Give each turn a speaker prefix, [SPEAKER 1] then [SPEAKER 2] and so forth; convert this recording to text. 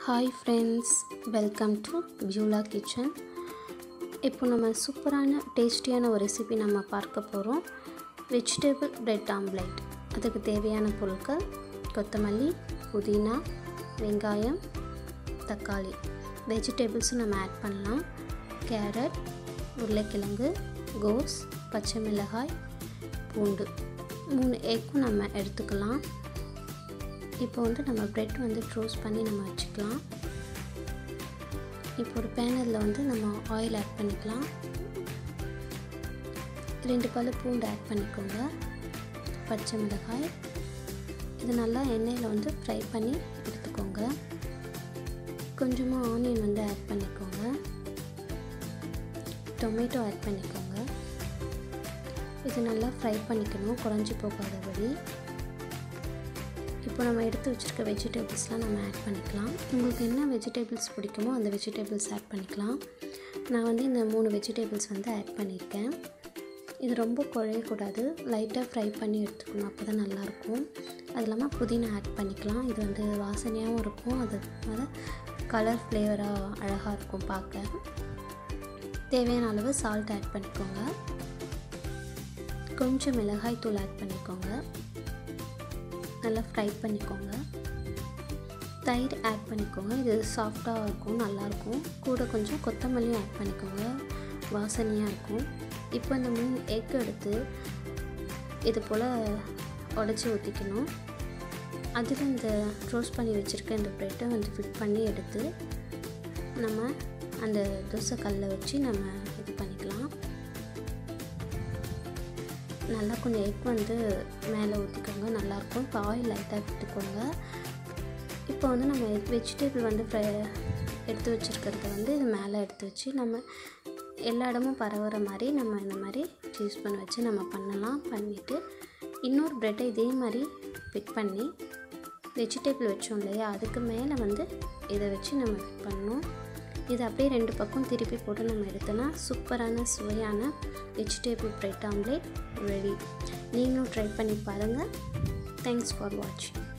[SPEAKER 1] hi friends welcome to வியூலா kitchen இப்போ நம்ம சூப்பரான டேஸ்டியான ஒரு ரெசிபி நம்ம பார்க்க போகிறோம் வெஜிடபிள் பிரெட் ஆம்லேட் அதுக்கு தேவையான பொருட்கள் கொத்தமல்லி புதினா வெங்காயம் தக்காளி வெஜிடபிள்ஸும் நம்ம ஆட் பண்ணலாம் கேரட் உருளைக்கிழங்கு கோஸ் பச்சை மிளகாய் பூண்டு மூணு எக்கும் நம்ம எடுத்துக்கலாம் இப்போ வந்து நம்ம ப்ரெட் வந்து ட்ரோஸ் பண்ணி நம்ம வச்சுக்கலாம் இப்போ ஒரு பேனரில் வந்து நம்ம ஆயில் ஆட் பண்ணிக்கலாம் ரெண்டு பல் பூண்டு ஆட் பண்ணிக்கோங்க பச்சை மிளகாய் இது நல்லா எண்ணெயில் வந்து ஃப்ரை பண்ணி எடுத்துக்கோங்க கொஞ்சமாக ஆனியன் வந்து ஆட் பண்ணிக்கோங்க டொமேட்டோ ஆட் பண்ணிக்கோங்க இது நல்லா ஃப்ரை பண்ணிக்கணும் குறைஞ்சி போகாதபடி இப்போ நம்ம எடுத்து வச்சுருக்க வெஜிடபிள்ஸ்லாம் நம்ம ஆட் பண்ணிக்கலாம் உங்களுக்கு என்ன வெஜிடபிள்ஸ் பிடிக்குமோ அந்த வெஜிடபிள்ஸ் ஆட் பண்ணிக்கலாம் நான் வந்து இந்த மூணு வெஜிடபிள்ஸ் வந்து ஆட் பண்ணியிருக்கேன் இது ரொம்ப குழையக்கூடாது லைட்டாக ஃப்ரை பண்ணி எடுத்துக்கணும் அப்போ தான் நல்லாயிருக்கும் அது இல்லாமல் புதினா ஆட் பண்ணிக்கலாம் இது வந்து வாசனையாகவும் இருக்கும் அது அதனால் கலர் ஃப்ளேவராக அழகாக இருக்கும் பார்க்க தேவையான அளவு சால்ட் ஆட் பண்ணிக்கோங்க கொஞ்சம் மிளகாய் தூள் ஆட் பண்ணிக்கோங்க நல்லா ஃப்ரை பண்ணிக்கோங்க தயிர் ஆட் பண்ணிக்கோங்க இது சாஃப்டாக இருக்கும் நல்லாயிருக்கும் கூட கொஞ்சம் கொத்தமல்லியும் ஆட் பண்ணிக்கோங்க வாசனையாக இருக்கும் இப்போ இந்த மூணு எக் எடுத்து இது போல் உடச்சி ஊற்றிக்கணும் அதில் இந்த ரோஸ்ட் பண்ணி வச்சுருக்க இந்த ப்ரெட்டை வந்து ஃபிட் பண்ணி எடுத்து நம்ம அந்த தோசை கல்லை வச்சு நம்ம இது பண்ணிக்கலாம் நல்லா கொஞ்சம் எக் வந்து மேலே ஊற்றிக்கோங்க நல்லாயிருக்கும் இப்போ ஆயில் லைட்டாக விட்டுக்கோங்க இப்போ வந்து நம்ம வெஜிடபிள் வந்து ஃப்ரை எடுத்து வச்சுருக்கிறத வந்து இது மேலே எடுத்து வச்சு நம்ம எல்லா இடமும் பரவுற மாதிரி நம்ம இந்த மாதிரி சூஸ் பண்ண வச்சு நம்ம பண்ணலாம் பண்ணிவிட்டு இன்னொரு ப்ரெட்டை இதே மாதிரி ஃபிட் பண்ணி வெஜிடபிள் வச்சோம் இல்லையா அதுக்கு மேலே வந்து இதை வச்சு நம்ம ஃபிட் பண்ணணும் இது அப்படியே ரெண்டு பக்கம் திருப்பி போட்டு நம்ம எடுத்தோன்னா சூப்பரான சுவையான வெஜிடபிள் பிரெட் ஆம்லேட் ரெடி நீங்களும் ட்ரை பண்ணி பாருங்கள் தேங்க்ஸ் ஃபார் வாட்சிங்